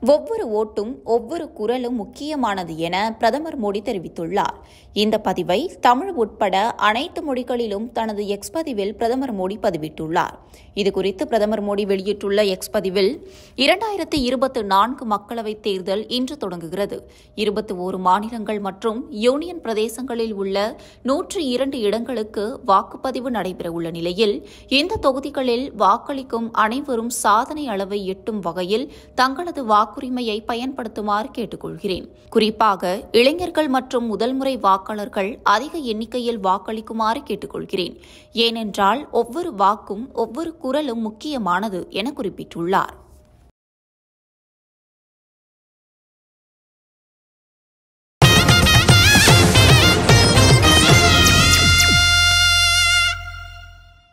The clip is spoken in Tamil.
ஒவ்வொரு ஓட்டும் ஒவ்வொரு குரலும் முக்கியமானது என பிரதமர் மோடி தெரிவித்துள்ளார் இந்த பதிவை தமிழ் உட்பட அனைத்து மொழிகளிலும் தனது எக்ஸ் பதிவில் பிரதமர் மோடி பதிவிட்டுள்ளார் இதுகுறித்து பிரதமர் மோடி வெளியிட்டுள்ள எக்ஸ் பதிவில் இரண்டாயிரத்தி இருபத்தி நான்கு மக்களவைத் தேர்தல் இன்று தொடங்குகிறது இருபத்தி ஓரு மாநிலங்கள் மற்றும் யூனியன் பிரதேசங்களில் உள்ள நூற்று இரண்டு இடங்களுக்கு வாக்குப்பதிவு நடைபெறவுள்ள நிலையில் இந்த தொகுதிகளில் வாக்களிக்கும் அனைவரும் சாதனை அளவை எட்டும் வகையில் தங்களது வாக்குரிமையை பயன்படுத்துமாறு கேட்டுக்கொள்கிறேன் குறிப்பாக இளைஞர்கள் மற்றும் முதல் முறை வாக்காளர்கள் அதிக எண்ணிக்கையில் வாக்களிக்குமாறு கேட்டுக்கொள்கிறேன் ஏனென்றால் ஒவ்வொரு வாக்கும் ஒவ்வொரு குரலும் முக்கியமானது என குறிப்பிட்டுள்ளார்